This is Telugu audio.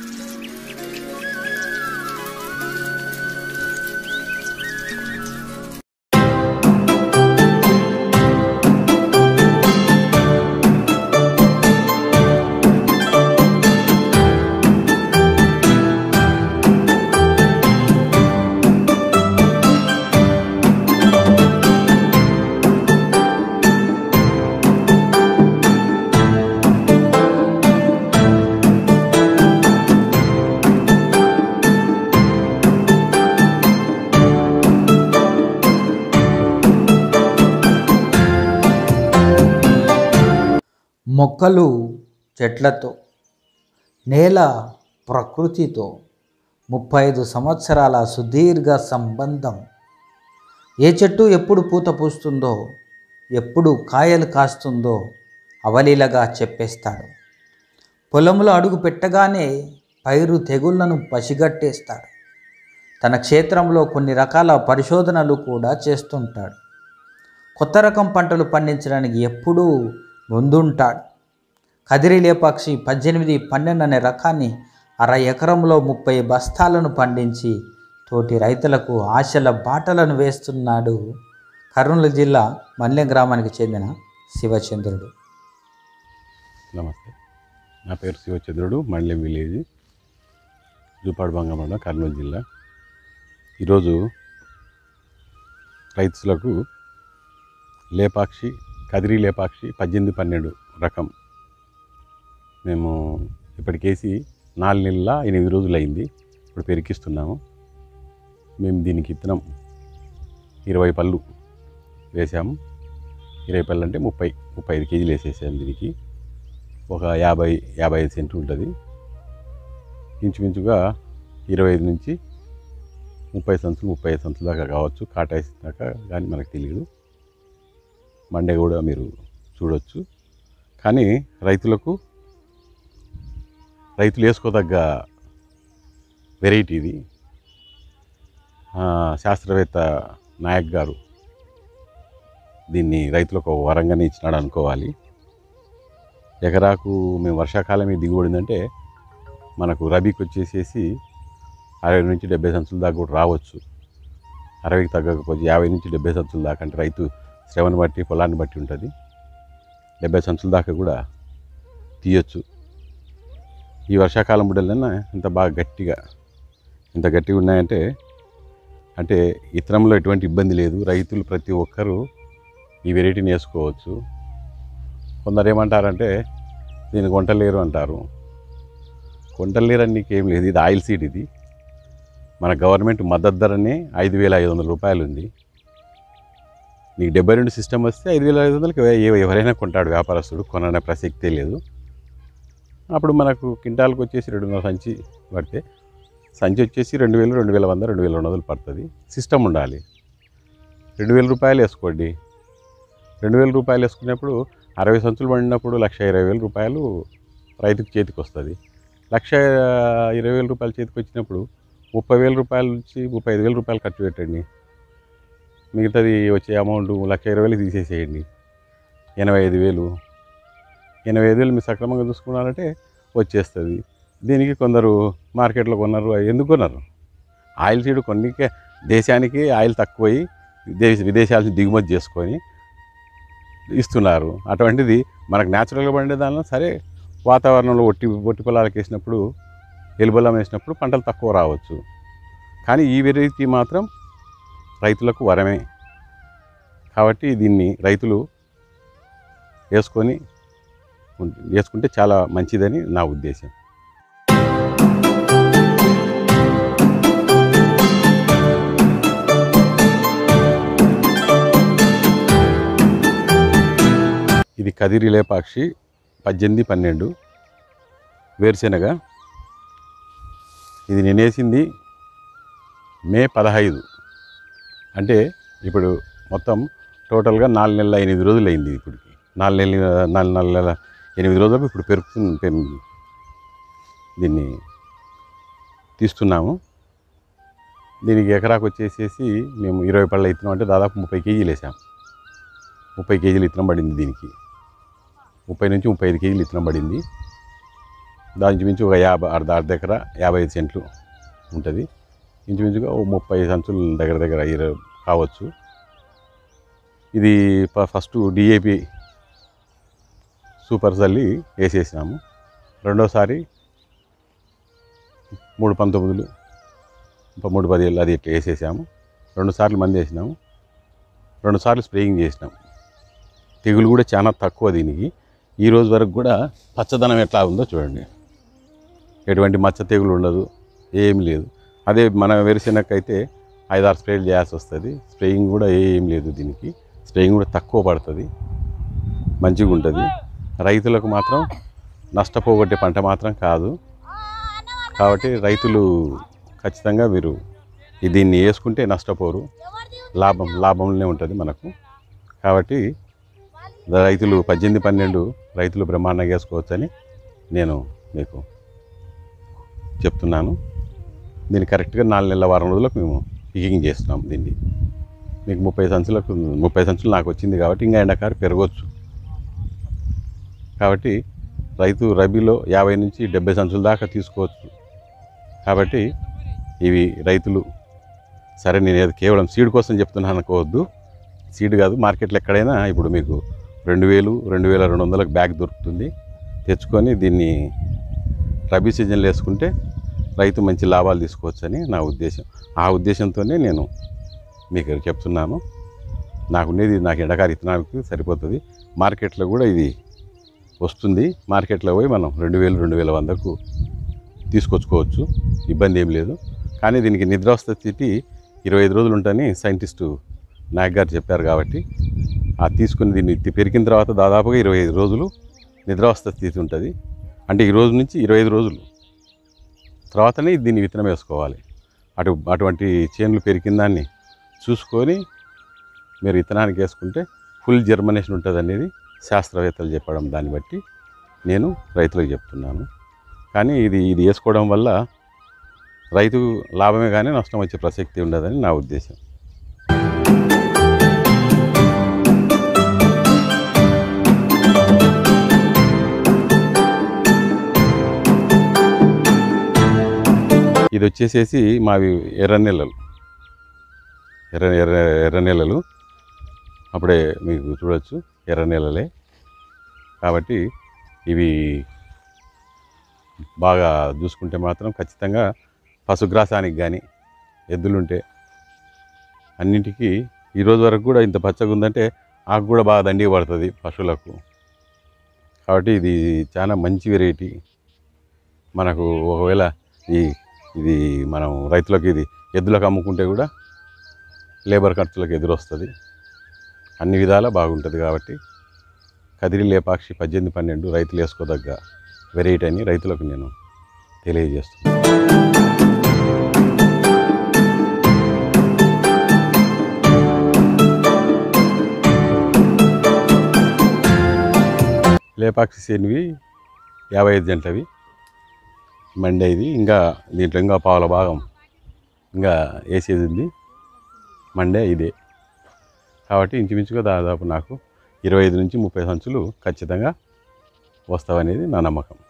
మొక్కలు చెట్లతో నేల ప్రకృతితో ముప్పై ఐదు సంవత్సరాల సుదీర్ఘ సంబంధం ఏ చెట్టు ఎప్పుడు పూత పూస్తుందో ఎప్పుడు కాయలు కాస్తుందో అవలీలగా చెప్పేస్తాడు పొలంలో అడుగు పెట్టగానే పైరు తెగుళ్లను పసిగట్టేస్తాడు తన క్షేత్రంలో కొన్ని రకాల పరిశోధనలు కూడా చేస్తుంటాడు కొత్త రకం పంటలు పండించడానికి ఎప్పుడూ ముందుంటాడు కదిరి లేపాక్షి పద్దెనిమిది పన్నెండు అనే రకాన్ని అర ఎకరంలో ముప్పై బస్తాలను పండించి తోటి రైతులకు ఆశల బాటలను వేస్తున్నాడు కర్నూలు జిల్లా మల్లెం గ్రామానికి చెందిన శివచంద్రుడు నమస్తే నా పేరు శివచంద్రుడు మండలం విలేజ్ జూపాడు బంగమండ కర్నూలు జిల్లా ఈరోజు రైతులకు లేపాక్షి కదిరి లేపాక్షి పద్దెనిమిది పన్నెండు రకం మేము ఇప్పటికేసి నాలుగు నెలల ఎనిమిది రోజులు అయింది ఇప్పుడు పెరికిస్తున్నాము మేము దీనికి ఇత్తనం ఇరవై పళ్ళు వేసాము ఇరవై పళ్ళు అంటే ముప్పై ముప్పై ఐదు కేజీలు వేసేసాము దీనికి ఒక యాభై యాభై ఐదు సెంట్లు ఉంటుంది ఇంచుమించుగా ఇరవై ఐదు నుంచి ముప్పై సంచులు ముప్పై ఐదు సంచుల దాకా కావచ్చు కాటేసి దాకా కానీ మనకు తెలియదు మండే కూడా మీరు చూడొచ్చు కానీ రైతులకు రైతులు వేసుకోదగ్గ వెరైటీ ఇది ఆ, శాస్త్రవేత్త నాయక్ గారు దీన్ని రైతులకు ఒక వరంగానే ఇచ్చినాడు అనుకోవాలి ఎకరాకు మేము వర్షాకాలం ఈ దిగుబడి ఉందంటే మనకు రబీకి వచ్చేసేసి అరవై నుంచి డెబ్బై సంచుల దాకా కూడా రావచ్చు అరవైకి తగ్గకపోతే యాభై నుంచి డెబ్బై సంచుల దాకా అంటే రైతు శ్రమను బట్టి పొలాన్ని బట్టి ఉంటుంది డెబ్బై సంచుల దాకా కూడా తీయొచ్చు ఈ వర్షాకాలం బుడ్డలన్నా ఇంత బాగా గట్టిగా ఇంత గట్టిగా ఉన్నాయంటే అంటే ఇతరంలో ఎటువంటి ఇబ్బంది లేదు రైతులు ప్రతి ఒక్కరూ ఈ వెరైటీని వేసుకోవచ్చు కొందరు ఏమంటారంటే దీన్ని కొంటలేరు అంటారు కొంటలేరు అని నీకేం లేదు ఇది ఆయిల్ సీడ్ ఇది మన గవర్నమెంట్ మద్దతు ధరనే ఐదు వేల ఐదు వందల రూపాయలు ఉంది నీకు డెబ్బై రెండు సిస్టమ్ వస్తే ఐదు వేల ఐదు వందలకి ఎవ- ఎవరైనా కొంటాడు వ్యాపారస్తుడు కొననే ప్రసక్తే లేదు అప్పుడు మనకు కింటాలకు వచ్చేసి రెండున్నర సంచి పడితే సంచి వచ్చేసి రెండు వేలు రెండు వేల వంద రెండు వేల రెండు వందలు పడుతుంది సిస్టమ్ ఉండాలి రెండు వేల రూపాయలు వేసుకోండి రెండు వేల రూపాయలు వేసుకున్నప్పుడు అరవై సంచులు పండినప్పుడు లక్ష ఇరవై వేల రూపాయలు రైతుకు చేతికి వస్తుంది లక్ష ఇరవై వేల రూపాయలు చేతికి వచ్చినప్పుడు ముప్పై వేల రూపాయల నుంచి ముప్పై ఐదు వేల రూపాయలు ఖర్చు పెట్టండి మిగతాది వచ్చే అమౌంట్ లక్ష ఇరవై వేలు తీసేసేయండి ఎనభై ఐదు వేలు ఎనభై ఐదు వేలు మీరు సక్రమంగా చూసుకున్నారంటే వచ్చేస్తుంది దీనికి కొందరు మార్కెట్లో కొన్నారు ఎందుకు కొన్నారు ఆయిల్ సీడ్ కొన్నికే దేశానికి ఆయిల్ తక్కువై విదేశ విదేశాల నుంచి దిగుమతి చేసుకొని ఇస్తున్నారు అటువంటిది మనకు న్యాచురల్గా పండే దానిలో సరే వాతావరణంలో ఒట్టి ఒట్టి పొలాలకు వేసినప్పుడు ఎలుబొల్లం వేసినప్పుడు పంటలు తక్కువ రావచ్చు కానీ ఈ వెరైటీ మాత్రం రైతులకు వరమే కాబట్టి దీన్ని రైతులు వేసుకొని ఉం- వేసుకుంటే చాలా మంచిదని నా ఉద్దేశం ఇది కదిరి లేపాక్షి పద్దెనిమిది పన్నెండు వేరుశెనగ ఇది నేను వేసింది మే పదహైదు అంటే ఇప్పుడు మొత్తం టోటల్గా నాలుగు నెలల ఎనిమిది రోజులు అయింది ఇప్పటికి నాలుగు నెలల నాలుగు నాలుగు నెలల ఎనిమిది రోజులకు ఇప్పుడు పెరుగుతుంది పెన్- దీన్ని తీస్తున్నాము దీనికి ఎకరాకు వచ్చేసేసి మేము ఇరవై పళ్ళు ఇత్తనం అంటే దాదాపు ముప్పై కేజీలు వేసాం ముప్పై కేజీలు ఇత్తనం పడింది దీనికి ముప్పై నుంచి ముప్పై ఐదు కేజీలు ఇత్తనం పడింది దాని ఇంచుమించు ఒక యాభై అర్ధ అర్ధ ఎకరా యాభై ఐదు సెంట్లు ఉంటుంది ఇంచుమించుగా ఓ ముప్పై సంచులు దగ్గర దగ్గర ఇరవై కావచ్చు ఇది ప- ఫస్ట్ డిఏపి సూపర్ చల్లి వేసేసినాము రెండోసారి మూడు పంతొమ్మిదిలు ఇంకా మూడు పదిహేళ్ళు అది ఇట్లా వేసేసాము రెండు సార్లు మంది వేసినాము రెండు సార్లు స్ప్రేయింగ్ చేసినాం తెగులు కూడా చాలా తక్కువ దీనికి ఈ రోజు వరకు కూడా పచ్చదనం ఎట్లా ఉందో చూడండి ఎటువంటి మచ్చ తెగులు ఉండదు ఏం లేదు అదే మన వేరుశెనగకైతే ఐదారు స్ప్రేలు చేయాల్సి వస్తుంది స్ప్రేయింగ్ కూడా ఏం లేదు దీనికి స్ప్రేయింగ్ కూడా తక్కువ పడుతుంది మంచిగా ఉంటుంది రైతులకు మాత్రం నష్టపోగొట్టే పంట మాత్రం కాదు కాబట్టి రైతులు ఖచ్చితంగా మీరు ఈ దీన్ని వేసుకుంటే నష్టపోరు లాభం లాభంలోనే ఉంటుంది మనకు కాబట్టి రైతులు పద్దెనిమిది పన్నెండు రైతులు బ్రహ్మాండంగా వేసుకోవచ్చని నేను మీకు చెప్తున్నాను దీన్ని కరెక్ట్గా నాలుగు నెలల వారం రోజులకు మేము పికింగ్ చేస్తున్నాం దీన్ని మీకు ముప్పై సంచులకు ముప్పై సంచులు నాకు వచ్చింది కాబట్టి ఇంకా ఎండాకారు పెరగవచ్చు కాబట్టి రైతు రబీలో యాభై నుంచి డెబ్బై సంచుల దాకా తీసుకోవచ్చు కాబట్టి ఇవి రైతులు సరే నేను ఏదో కేవలం సీడ్ కోసం చెప్తున్నాను అనుకోవద్దు సీడ్ కాదు మార్కెట్లో ఎక్కడైనా ఇప్పుడు మీకు రెండు వేలు రెండు వేల రెండు వందలకు బ్యాగ్ దొరుకుతుంది తెచ్చుకొని దీన్ని రబీ సీజన్లో వేసుకుంటే రైతు మంచి లాభాలు తీసుకోవచ్చని నా ఉద్దేశం ఆ ఉద్దేశంతోనే నేను మీకు చెప్తున్నాను నాకు ఉండేది నాకు ఎండకారి ఇత్తనానికి సరిపోతుంది మార్కెట్లో కూడా ఇది వస్తుంది మార్కెట్లో పోయి మనం రెండు వేలు రెండు వేల వందకు తీసుకొచ్చుకోవచ్చు ఇబ్బంది ఏం లేదు కానీ దీనికి నిద్రావస్థ స్థితి ఇరవై ఐదు రోజులు ఉంటాయని సైంటిస్టు నాయక్ గారు చెప్పారు కాబట్టి ఆ తీసుకుని దీన్ని తి- పెరిగిన తర్వాత దాదాపుగా ఇరవై ఐదు రోజులు నిద్రావస్థ స్థితి ఉంటుంది అంటే ఈ రోజు నుంచి ఇరవై ఐదు రోజులు తర్వాతనే దీన్ని విత్తనం వేసుకోవాలి అటు అటువంటి చేనులు పెరిగిన దాన్ని చూసుకొని మీరు విత్తనానికి వేసుకుంటే ఫుల్ జర్మినేషన్ ఉంటుంది అనేది శాస్త్రవేత్తలు చెప్పడం దాన్ని బట్టి నేను రైతులకు చెప్తున్నాను కానీ ఇది ఇది వేసుకోవడం వల్ల రైతు లాభమే కానీ నష్టం వచ్చే ప్రసక్తి ఉండదని నా ఉద్దేశం ఇది వచ్చేసేసి మావి ఎర్ర నెలలు ఎర్ర ఎర్ర ఎర్ర నెలలు అప్పుడే మీకు చూడొచ్చు ఎర్ర నెలలే కాబట్టి ఇవి బాగా చూసుకుంటే మాత్రం ఖచ్చితంగా పశుగ్రాసానికి కానీ ఎద్దులుంటే అన్నింటికి ఈరోజు వరకు కూడా ఇంత పచ్చగా ఉందంటే ఆకు కూడా బాగా దండిగా పడుతుంది పశువులకు కాబట్టి ఇది చాలా మంచి వెరైటీ మనకు ఒకవేళ ఈ ఇది మనం రైతులకు ఇది ఎద్దులకు అమ్ముకుంటే కూడా లేబర్ ఖర్చులకు ఎదురు వస్తుంది అన్ని విధాలా బాగుంటుంది కాబట్టి కదిరి లేపాక్షి పద్దెనిమిది పన్నెండు రైతులు వేసుకోదగ్గ వెరైటీ అని రైతులకు నేను తెలియజేస్తున్నాను లేపాక్షి సేనివి యాభై ఐదు జంటవి మండే ఇది ఇంకా దీంట్లో ఇంకా పావుల భాగం ఇంకా వేసేది ఉంది మండే ఇదే కాబట్టి ఇంచుమించుగా దాదాపు నాకు ఇరవై ఐదు నుంచి ముప్పై సంచులు ఖచ్చితంగా వస్తావనేది నా నమ్మకం